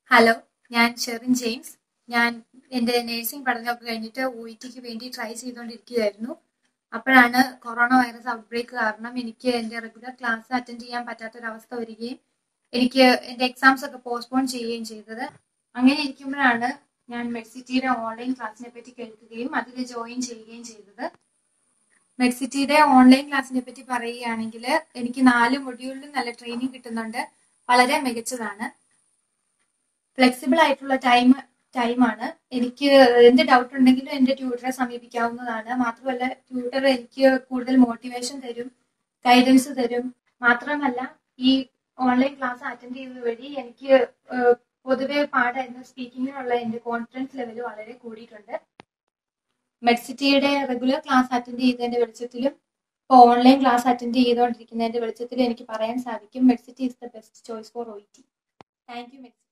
hello ഞാൻ Sherin James ഞാൻ എൻ്റെ നഴ്സിംഗ് പഠനമൊക്കെ കഴിഞ്ഞിട്ട് ഒ ഇ ടിക്ക് വേണ്ടി ട്രൈ ചെയ്തുകൊണ്ടിരിക്കുകയായിരുന്നു അപ്പോഴാണ് കൊറോണ വൈറസ് ഔട്ട്ബ്രേക്ക് കാരണം എനിക്ക് എൻ്റെ റെഗുലർ ക്ലാസ് അറ്റൻഡ് ചെയ്യാൻ പറ്റാത്തൊരവസ്ഥ വരികയും എനിക്ക് എൻ്റെ എക്സാംസ് ഒക്കെ പോസ്റ്റ്പോൺ ചെയ്യുകയും ചെയ്തത് അങ്ങനെ ഇരിക്കുമ്പോഴാണ് ഞാൻ മെഡ്സിറ്റിയുടെ ഓൺലൈൻ ക്ലാസ്സിനെ പറ്റി കേൾക്കുകയും അതിൽ ജോയിൻ ചെയ്യുകയും ചെയ്തത് മെഡ്സിറ്റിയുടെ ഓൺലൈൻ ക്ലാസ്സിനെ പറ്റി പറയുകയാണെങ്കിൽ എനിക്ക് നാല് മൊഡ്യൂളിലും നല്ല ട്രെയിനിങ് കിട്ടുന്നുണ്ട് വളരെ മികച്ചതാണ് ഫ്ലെക്സിബിൾ ആയിട്ടുള്ള ടൈം ടൈമാണ് എനിക്ക് എന്ത് ഡൗട്ട് ഉണ്ടെങ്കിലും എൻ്റെ ട്യൂട്ടറെ സമീപിക്കാവുന്നതാണ് മാത്രമല്ല ട്യൂട്ടർ എനിക്ക് കൂടുതൽ മോട്ടിവേഷൻ തരും ഗൈഡൻസ് തരും മാത്രമല്ല ഈ ഓൺലൈൻ ക്ലാസ് അറ്റൻഡ് ചെയ്യുന്നത് വഴി എനിക്ക് ഏഹ്, പൊതുവെ പാടായിരുന്ന സ്പീക്കിങ്ങിനുള്ള എൻ്റെ കോൺഫിഡൻസ് ലെവൽ വളരെ കൂടിയിട്ടുണ്ട് മെഡ്സിറ്റിയുടെ റെഗുലർ ക്ലാസ് അറ്റൻഡ് ചെയ്തതിന്റെ വെളിച്ചത്തിലും ഇപ്പോൾ ഓൺലൈൻ ക്ലാസ് അറ്റൻഡ് ചെയ്തുകൊണ്ടിരിക്കുന്നതിന്റെ വെളിച്ചത്തിലും എനിക്ക് പറയാൻ സാധിക്കും Medcity is the best choice for O T thank you Medcity